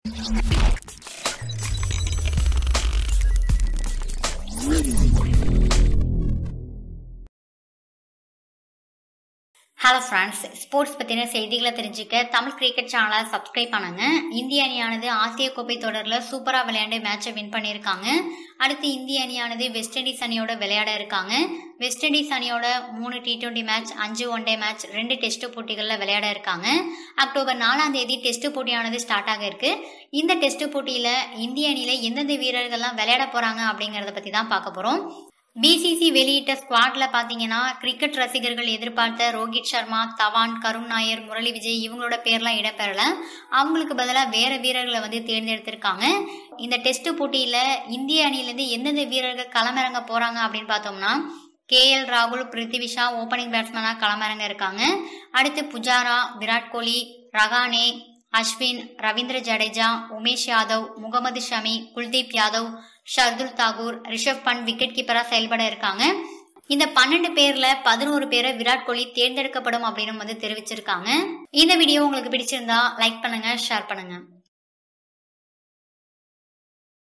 hello friends sports பற்றின செய்திகளை தெரிஞ்சுக்க தமிழ் கிரிக்கெட் சேனலை சப்ஸ்கிரைப் பண்ணுங்க இந்திய அணியானது ஆசிய கோப்பை தொடரில் சூப்பராக விளையாண்டு மேட்சை வின் பண்ணியிருக்காங்க அடுத்து இந்திய அணியானது வெஸ்ட் இண்டீஸ் அணியோட விளையாட இருக்காங்க வெஸ்ட் இண்டீஸ் அணியோட மூணு டி டுவெண்ட்டி மேட்ச் அஞ்சு ஒன் டே மேட்ச் ரெண்டு டெஸ்ட் போட்டிகளில் விளையாட இருக்காங்க அக்டோபர் நாலாம் தேதி டெஸ்ட் போட்டியானது ஸ்டார்ட் ஆக இருக்கு இந்த டெஸ்ட் போட்டியில் இந்திய அணியில் எந்தெந்த வீரர்கள்லாம் விளையாட போகிறாங்க அப்படிங்கிறத பற்றி தான் பார்க்க போகிறோம் பிசிசி வெளியிட்ட ஸ்குவாட்ல பாத்தீங்கன்னா கிரிக்கெட் ரசிகர்கள் எதிர்பார்த்த ரோஹித் சர்மா தவான் கருண் நாயர் முரளி விஜய் இவங்களோட பேர்லாம் இடம்பெறல அவங்களுக்கு பதிலாக வேற வீரர்களை வந்து தேர்ந்தெடுத்திருக்காங்க இந்த டெஸ்ட் போட்டியில இந்திய அணியிலேருந்து எந்தெந்த வீரர்கள் களமிறங்க போறாங்க அப்படின்னு பார்த்தோம்னா கே எல் ராகுல் பிருத்திவிஷா ஓப்பனிங் பேட்ஸ்மேனாக களமிறங்க இருக்காங்க அடுத்து புஜாரா விராட் கோலி ரகானே அஸ்வின் ரவீந்திர ஜடேஜா உமேஷ் யாதவ் முகமது ஷமி குல்தீப் யாதவ் ஷர்துல் தாகூர் ரிஷப் பண்ட் விக்கெட் கீப்பரா செயல்பட இருக்காங்க இந்த பன்னெண்டு பேர்ல பதினோரு பேரை விராட் கோலி தேர்ந்தெடுக்கப்படும் அப்படின்னு வந்து தெரிவிச்சிருக்காங்க இந்த வீடியோ உங்களுக்கு பிடிச்சிருந்தா லைக் பண்ணுங்க ஷேர் பண்ணுங்க